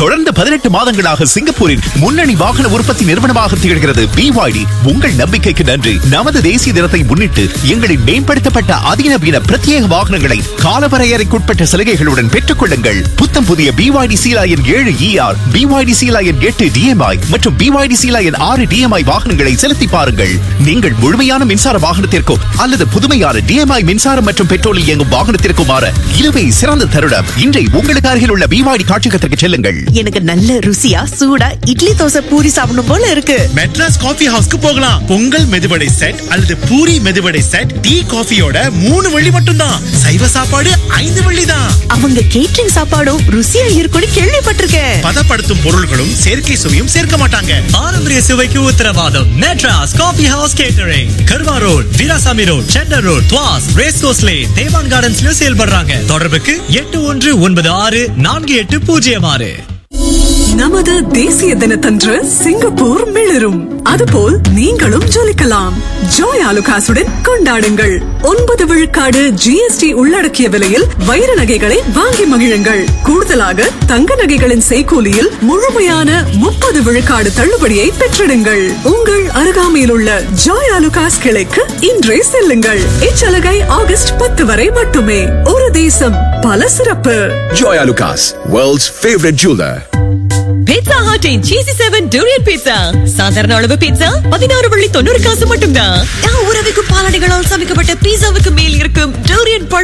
தொடர்ந்து பதினெட்டு மாதங்களாக சிங்கப்பூரின் முன்னணி வாகன உற்பத்தி நிறுவனமாக திகழ்கிறது BYD உங்கள் நம்பிக்கைக்கு நன்றி நமது தேசிய தினத்தை முன்னிட்டு எங்களின் மேம்படுத்தப்பட்ட அதிநவீன பிரத்யேக வாகனங்களை காலவரையறைக்குட்பட்ட சலுகைகளுடன் பெற்றுக் கொள்ளுங்கள் புத்தம் புதிய BYD சீலாயன் ஏழு ER BYD சீலாயன் எட்டு DMI மற்றும் BYD சீலாயன் ஆறு DMI வாகனங்களை செலுத்தி பாருங்கள் நீங்கள் முழுமையான மின்சார வாகனத்திற்கோ அல்லது புதுமையான DMI மின்சாரம் மற்றும் பெட்ரோலில் இயங்கும் வாகனத்திற்கும் மாற இதுவே சிறந்த தருணம் இன்றை உங்களுக்கு அருகில் உள்ள BYD காட்சியகத்திற்கு செல்லுங்கள் எனக்கு நல்ல ருசியா சூடா இட்லி தோசை பூரி சாப்பிடணும் போல இருக்கு மெட்ராஸ் காஃபி ஹவுஸ்க்கு போகலாம் பொங்கல் மெதுவடை செட் அல்லது பூரி மெதுவடை செட் டீ காஃபியோட மூணு வெள்ளி மட்டும்தான் சைவ சாப்பாடு ஐந்து வெள்ளி தான் அவங்க கேட்டரிங் சாப்பாடும் ருசியா இருக்கும்னு கேள்விப்பட்டிருக்கேன் பதப்படுத்தும் பொருள்களும் செயற்கை சுவையும் சேர்க்க மாட்டாங்க பாரம்பரிய சுவைக்கு உத்தரவாதம் மெட்ராஸ் காபி ஹவுஸ் கேட்டரிங் கர்வா ரோட் வீராசாமி ரோட் சென்னர் ரோட் துவாஸ் ரேஸ் கோஸ்லே தேவான் கார்டன்ஸ்லயும் செயல்படுறாங்க தொடர்புக்கு எட்டு ஒன்று ஒன்பது ஆறு நான்கு எட்டு பூஜ்ஜியம் ஆறு நமது தேசிய தினத்தன்று சிங்கப்பூர் மிளிரும் அதுபோல் நீங்களும் ஜொலிக்கலாம் ஜோய் ஆலுகாசுடன் கொண்டாடுங்கள் ஒன்பது விழுக்காடு ஜிஎஸ்டி உள்ளடக்கிய விலையில் வைர நகைகளை வாங்கி மகிழுங்கள் கூடுதலாக தங்க நகைகளின் செய்கூலியில் முழுமையான முப்பது விழுக்காடு தள்ளுபடியை பெற்றிடுங்கள் உங்கள் அருகாமையில் உள்ள ஜாய் ஆலுகாஸ் கிளைக்கு இன்றே செல்லுங்கள் இச்சலுகை ஆகஸ்ட் பத்து வரை மட்டுமே ஒரு தேசம் பல சிறப்பு Joy Lucas, world's favorite jeweler. Pizza ஹாட்டின் சீசி செவன் டூரியன் பீட்சா சாதாரண அளவு பீட்சா பதினாறு வள்ளி தொண்ணூறு காசு மட்டும்தான் உறவுக்கு பாலாடைகளால் சமைக்கப்பட்ட பீட்சாவுக்கு மேல் இருக்கும் டூரியன்